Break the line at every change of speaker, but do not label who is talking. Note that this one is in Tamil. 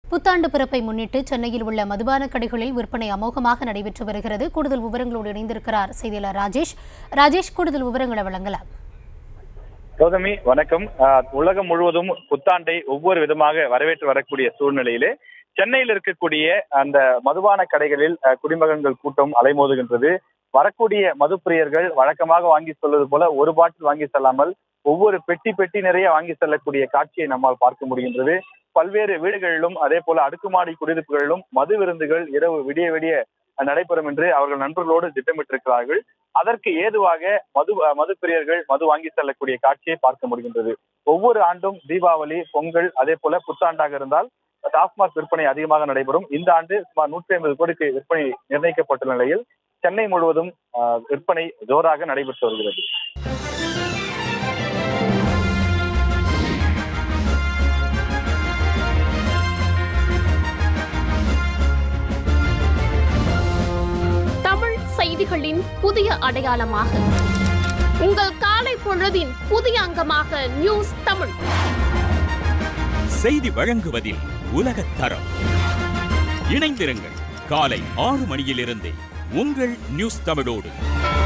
புத்தாண்டு பிறப்பை முன்னிட்டு சென்னையில் உள்ள மதுபான கடைகளில் விற்பனை அமோகமாக நடைபெற்று வருகிறது கூடுதல் விவரங்களோடு இணைந்திருக்கிறார் செய்தியாளர் ராஜேஷ் ராஜேஷ் கூடுதல் விவரங்களை வழங்கலாம்
கௌதமி வணக்கம் ஆஹ் உலகம் முழுவதும் புத்தாண்டை ஒவ்வொரு விதமாக வரவேற்று வரக்கூடிய சூழ்நிலையிலே சென்னையில் இருக்கக்கூடிய அந்த மதுபான கடைகளில் ஆஹ் குடிமகன்கள் கூட்டம் அலைமோதுகின்றது வரக்கூடிய மதுப்பிரியர்கள் வழக்கமாக வாங்கி செல்வது போல ஒரு பாட்டில் வாங்கி செல்லாமல் ஒவ்வொரு பெட்டி பெட்டி நிறைய வாங்கி செல்லக்கூடிய காட்சியை நம்மால் பார்க்க முடிகின்றது பல்வேறு வீடுகளிலும் அதே போல அடுக்குமாடி குடியிருப்புகளிலும் மது விருந்துகள் இரவு விடிய விடிய நடைபெறும் என்று அவர்கள் நண்பர்களோடு திட்டமிட்டிருக்கிறார்கள் அதற்கு ஏதுவாக மது மது பிரியர்கள் மது வாங்கி செல்லக்கூடிய காட்சியை பார்க்க முடிகின்றது ஒவ்வொரு ஆண்டும் தீபாவளி பொங்கல் அதே போல புத்தாண்டாக இருந்தால் டாஸ்மாக் விற்பனை அதிகமாக நடைபெறும் இந்த ஆண்டு சுமார் நூற்றி ஐம்பது கோடிக்கு விற்பனை நிர்ணயிக்கப்பட்டுள்ள நிலையில் சென்னை முழுவதும் ஆஹ், விற்பனை ஜோராக நடைபெற்று வருகிறது
தமிழ் செய்திகளின் புதிய அடையாளமாக உங்கள் காலை பொழுதின் புதிய அங்கமாக நியூஸ் தமிழ்
செய்தி வழங்குவதில் உலகத் தரம் இணைந்திருங்கள் காலை ஆறு மணியிலிருந்தே உங்கள் நியூஸ் தமிழோடு